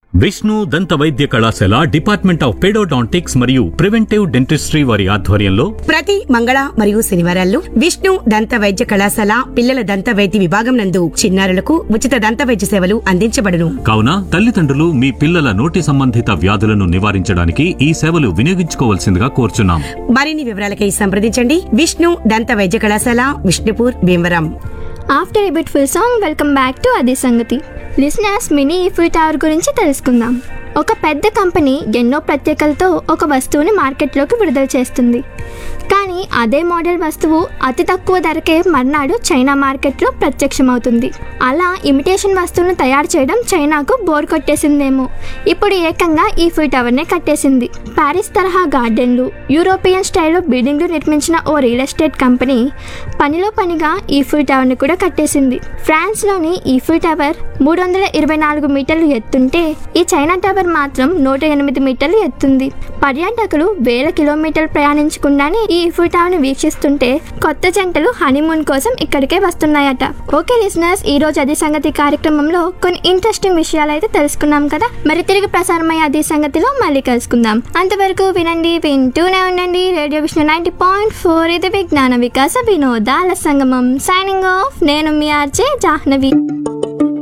విష్ణు దంత వైద్య కళాశాల డిపార్ట్మెంట్ ఆఫ్ పెడోడాంటిక్స్ మరియు ప్రివెంటివ్ డెంటిస్ట్రీ వారి ఆధ్వర్యంలో ప్రతి మంగళ మరియు శనివారాల్లో విష్ణు దంత వైద్య కళాశాల పిల్లల దంత వైద్య విభాగం నందు చిన్నారులకు ఉచిత దంత వైద్య సేవలు అందించబడును కావున తల్లిదండ్రులు మీ పిల్లల నోటి సంబంధిత వ్యాధులను నివారించడానికి ఈ సేవలు వినియోగించుకోవాల్సిందిగా కోరుచున్నాం మరిన్ని వివరాలకై సంప్రదించండి విష్ణు దంత వైద్య కళాశాల Vishnupur Bhimavaram after a beautiful song welcome back to అదే సంగతి లిసనర్స్ మినీ ఈఫిల్ టవర్ గురించి తెలుసుకుందాం ఒక పెద్ద కంపెనీ ఎన్నో ప్రత్యేకలతో ఒక వస్తువుని మార్కెట్లోకి విడుదల చేస్తుంది కానీ అదే మోడల్ వస్తువు అతి తక్కువ ధరకే మర్నాడు చైనా మార్కెట్లో ప్రత్యక్షమవుతుంది అలా ఇమిటేషన్ వస్తువులను తయారు చేయడం చైనాకు బోర్ కొట్టేసిందేమో ఇప్పుడు ఏకంగా ఈఫిల్ టవర్నే కట్టేసింది ప్యారిస్ తరహా గార్డెన్లు యూరోపియన్ స్టైల్లో బిల్డింగ్లు నిర్మించిన ఓ రియల్ ఎస్టేట్ కంపెనీ పనిలో పనిగా ఈఫిల్ టవర్ని కూడా కట్టేసింది ఫ్రాన్స్లోని ఈఫిల్ టవర్ మూడు వందల ఇరవై నాలుగు మీటర్లు ఎత్తుంటే ఈ చైనా టవర్ మాత్రం నూట ఎనిమిది మీటర్లు ఎత్తుంది పర్యాటకులు వేల కిలోమీటర్లు ప్రయాణించకుండానే ఈ ఈఫిల్ టవర్ ని వీక్షిస్తుంటే కొత్త జంటలు హనీమూన్ కోసం ఇక్కడికే వస్తున్నాయట ఓకే లిసనర్స్ ఈ రోజు అదే సంగతి కార్యక్రమంలో కొన్ని ఇంట్రెస్టింగ్ విషయాలు అయితే తెలుసుకున్నాం కదా మరి తిరిగి ప్రసారమయ్యే అదే సంగతిలో మళ్ళీ కలుసుకుందాం అంతవరకు వినండి వింటూనే ఉండండి radio Vishnu ninety point four ఇది విజ్ఞాన వికాస వినోదాల సంగమం సైనింగ్ ఆఫ్ నేను మీ ఆర్జే జాహ్నవి